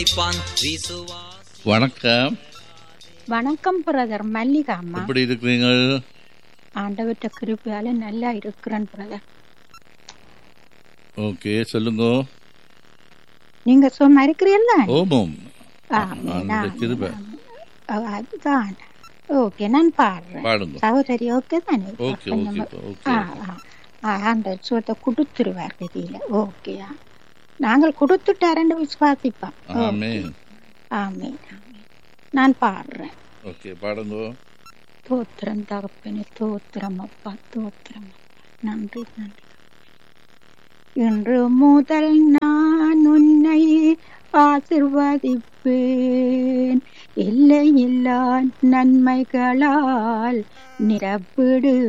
வைப்பான் விசுவாசி வணக்கம் வணக்கம் பிரதர் மல்லிகா அம்மா எப்படி இருக்கிறீங்க ஆண்டவர்கிட்ட கிருப்பையால நல்லா இருக்கிறேன் பிரதர் ஓகே சொல்லுங்க நீங்க சும்மா இருக்கிறீல்ல ஓமம் ஆமென், அந்த ஆமென், கிருபை ஆமென். ஓ, அதுதான் ஓகே நான் பாடுறேன் பாடுங்க சகோதரி ஓகே தானே ஓகே கொஞ்சம் ஓகே ஓகே ஆ, ஆ. ஆ, ஆண்டவர் சுகத்தை கொடுத்துருவார் கதியில ஓகேயா நாங்கள் கொடுத்துட்டாருன்னு விசுவாசிப்போம் ஆமே ஆமே நான் பாடுறேன் ஓகே பாடுங்க தோத்திரம் தகப்பனே தோத்திரம் அப்பா தோத்திரம் அப்பா. நன்றி நன்றி இன்று முதல் நான் உன்னை ஆசிர்வதிப்பேன் இல்லை இல்லா நன்மைகளால் நிரப்பிடு